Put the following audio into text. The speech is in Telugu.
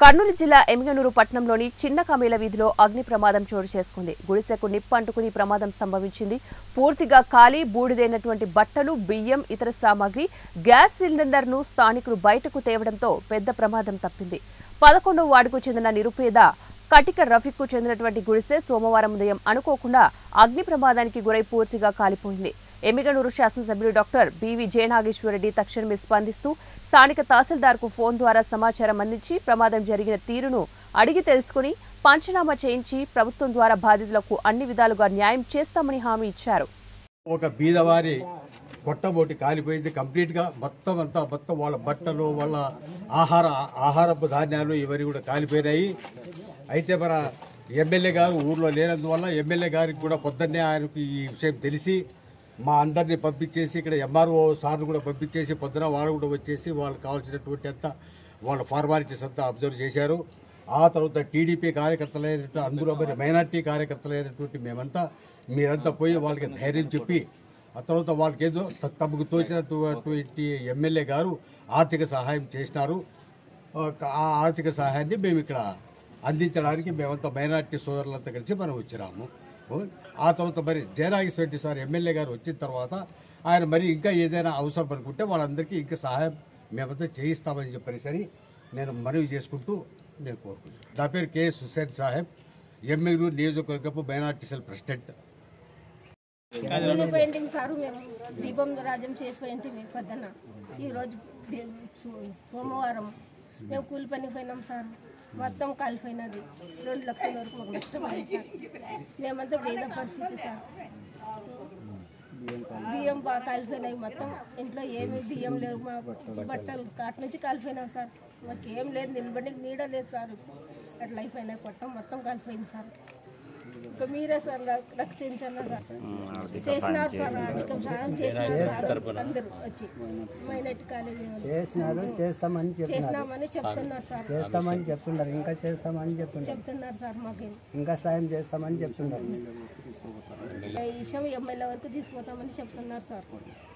కర్నూలు జిల్లా ఎమ్మిగనూరు పట్టణంలోని చిన్న కమీల వీధిలో అగ్ని ప్రమాదం చోటు చేసుకుంది గుడిసెకు నిప్పు అంటుకుని ప్రమాదం సంభవించింది పూర్తిగా ఖాళీ బూడిదైనటువంటి బట్టలు బియ్యం ఇతర సామాగ్రి గ్యాస్ సిలిండర్ను స్థానికులు బయటకు తేవడంతో పెద్ద ప్రమాదం తప్పింది పదకొండవ వార్డుకు చెందిన నిరుపేద కటిక రఫీక్కు చెందినటువంటి గుడిసె సోమవారం ఉదయం అనుకోకుండా అగ్ని ప్రమాదానికి గురై పూర్తిగా కాలిపోయింది ఎమ్మిగనూరు శాసనసభ్యులు డాక్టర్ బివి జయనాగేశ్వరరెడ్డి తక్షణమే స్పందిస్తూ స్థానిక తహసీల్దార్కు ఫోన్ ద్వారా సమాచారం అందించి ప్రమాదం జరిగిన తీరును అడిగి తెలుసుకుని పంచనామా చేయించి ప్రభుత్వం ద్వారా బాధితులకు అన్ని విధాలుగా న్యాయం చేస్తామని హామీ ఇచ్చారు ఒక బీదవారి కొట్టబోటి కాలిపోయింది కంప్లీట్గా మొత్తం అంతా మొత్తం వాళ్ళ బట్టలు వాళ్ళ ఆహార ఆహారపు ధాన్యాలు ఇవన్నీ కూడా కాలిపోయినాయి అయితే మన ఎమ్మెల్యే గారు ఊర్లో లేనందువల్ల ఎమ్మెల్యే గారికి కూడా పొద్దున్నే ఆయనకు ఈ విషయం తెలిసి మా అందరినీ పంపించేసి ఇక్కడ ఎంఆర్ఓ సార్ను కూడా పంపించేసి పొద్దున వాళ్ళు కూడా వచ్చేసి వాళ్ళకి కావాల్సినటువంటి అంతా వాళ్ళ ఫార్మాలిటీస్ అంతా అబ్జర్వ్ చేశారు ఆ తర్వాత టీడీపీ కార్యకర్తలైనటువంటి అందులో మరి మైనార్టీ కార్యకర్తలైనటువంటి మేమంతా మీరంతా పోయి వాళ్ళకి ధైర్యం చెప్పి ఆ తర్వాత వాళ్ళకి ఏదో త- తమకు తోచినటువంటి ఎమ్మెల్యే గారు ఆర్థిక సహాయం చేసినారు ఆ ఆర్థిక సహాయాన్ని మేము ఇక్కడ అందించడానికి మేమంతా మైనార్టీ సోదరులంతా కలిసి మనం వచ్చినాము ఆ తర్వాత మరి జయనాగేశ్వర సార్ ఎమ్మెల్యే గారు వచ్చిన తర్వాత ఆయన మరి ఇంకా ఏదైనా అవసరం అనుకుంటే వాళ్ళందరికీ ఇంకా సహాయం మేమంతా చేయిస్తామని చెప్పేసి నేను మనవి చేసుకుంటూ నేను కోరుకుంటున్నాను నా పేరు కెఎస్ హుస్సేన్ సాహెబ్ ఎమ్మెల్యూ నియోజకవర్గపు మైనార్టీ సెల్ ప్రెసిడెంట్ వెళ్ళిపోయింటిమి సారు మేము దీపం రాజ్యం చేసిపోయింటిమి పొద్దున్న ఈరోజు డి- సో- సోమవారం మేము కూలి పనికి పోయినాం సార్ మొత్తం కాలిపోయినది రెండు లక్షల వరకు మాకు నష్టమైంది సార్ మేమంతా పేద పరిస్థితి సార్ బియ్యం బాగా కాలిపోయినాయి మొత్తం ఇంట్లో ఏమి బియ్యం లేవు మా బట్టలు కాటి నుంచి కాలిపోయినాయి సార్ మాకు ఏం లేదు నిలబడి నీడ లేదు సార్ అట్లా అయిపోయినాయి కొట్టం మొత్తం కాలిపోయింది సార్ ఇంకా మీరే సార్ రక్- రక్షించండి సార్ చేసినారు సార్ అధిక సహాయం చేసినారు సార్ అందరూ వచ్చి మైనార్టీ కాలేజీ వాళ్ళు. చేసినారు చేస్తామని చెప్ చేసినామని చెప్తున్నారు సార్ చేస్తామని చెప్తున్నారు ఇంకా చేస్తామని చెప్తున్నారు చెప్తున్నారు సార్ మాకు ఇంకా సాయం చేస్తామని చెప్తున్నారు ఈ విషయం ఎమ్మెల్యే వరకు తీసుకుపోతామని చెప్తున్నారు సార్